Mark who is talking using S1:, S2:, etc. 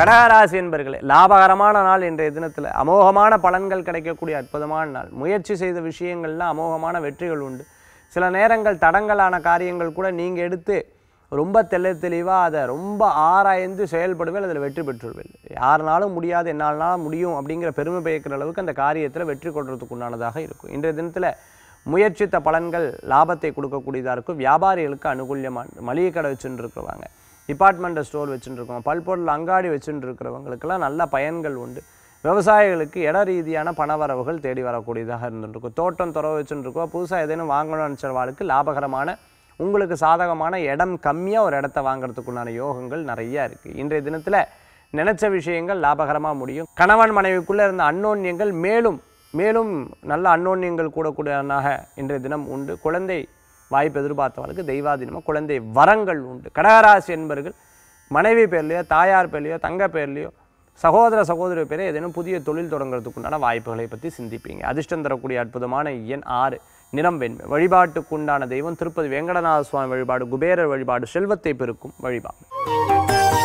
S1: கடகராசி என்பர்களே லாபகரமான நாள் இன்றைய தினத்தில் அமோகமான பலன்கள் கிடைக்கக்கூடிய அற்புதமான நாள் முயற்சி செய்த விஷயங்கள்லாம் அமோகமான வெற்றிகள் உண்டு சில நேரங்கள் தடங்கலான காரியங்கள் கூட நீங்கள் எடுத்து ரொம்ப தெள்ள தெளிவாக அதை ரொம்ப ஆராய்ந்து செயல்படுவேன் அதில் வெற்றி பெற்றுடுவேன் யாருனாலும் முடியாது என்னால்னாலும் முடியும் அப்படிங்கிற பெருமை பயக்கிற அளவுக்கு அந்த காரியத்தில் வெற்றி கொள்றதுக்கு உண்டானதாக இருக்கும் இன்றைய தினத்தில் முயற்சித்த பலன்கள் லாபத்தை கொடுக்கக்கூடியதாக இருக்கும் வியாபாரிகளுக்கு அனுகூல்யமான மளிகை கடை வச்சுட்டு இருக்கிறவங்க டிபார்ட்மெண்டல் ஸ்டோர் வச்சுட்டு இருக்கவங்க பல்பொருள் அங்காடி வச்சுட்டு இருக்கிறவங்களுக்கெல்லாம் நல்ல பயன்கள் உண்டு விவசாயிகளுக்கு இட ரீதியான பணவரவுகள் தேடி வரக்கூடியதாக இருந்துருக்கும் தோட்டம் துறவு வச்சுட்டு இருக்கோம் புதுசாக ஏதேனும் வாங்கணும்னு நினச்சவாளுக்கு லாபகரமான உங்களுக்கு சாதகமான இடம் கம்மியாக ஒரு இடத்த வாங்குறதுக்குண்டான யோகங்கள் நிறைய இருக்குது இன்றைய தினத்தில் நினைச்ச விஷயங்கள் லாபகரமாக முடியும் கணவன் மனைவிக்குள்ளே இருந்த அன்னோன்யங்கள் மேலும் மேலும் நல்ல அன்னோன்யங்கள் கூடக்கூடியனாக இன்றைய தினம் உண்டு குழந்தை வாய்ப்பு எதிர்பார்த்தவர்களுக்கு தெய்வாதீனமாக குழந்தை வரங்கள் உண்டு கடகராசி என்பர்கள் மனைவி பேர்லையோ தாயார் பேர்லையோ தங்க பேர்லையோ சகோதர சகோதரி பேரே ஏதேனும் புதிய தொழில் தொடங்குறதுக்குண்டான வாய்ப்புகளை பற்றி சிந்திப்பீங்க அதிர்ஷ்டம் தரக்கூடிய அற்புதமான எண் ஆறு நிறம் வெண்மை வழிபாட்டுக்குண்டான தெய்வம் திருப்பதி வெங்கடநாத சுவாமி வழிபாடு குபேரர் வழிபாடு செல்வத்தை பெருக்கும் வழிபாடு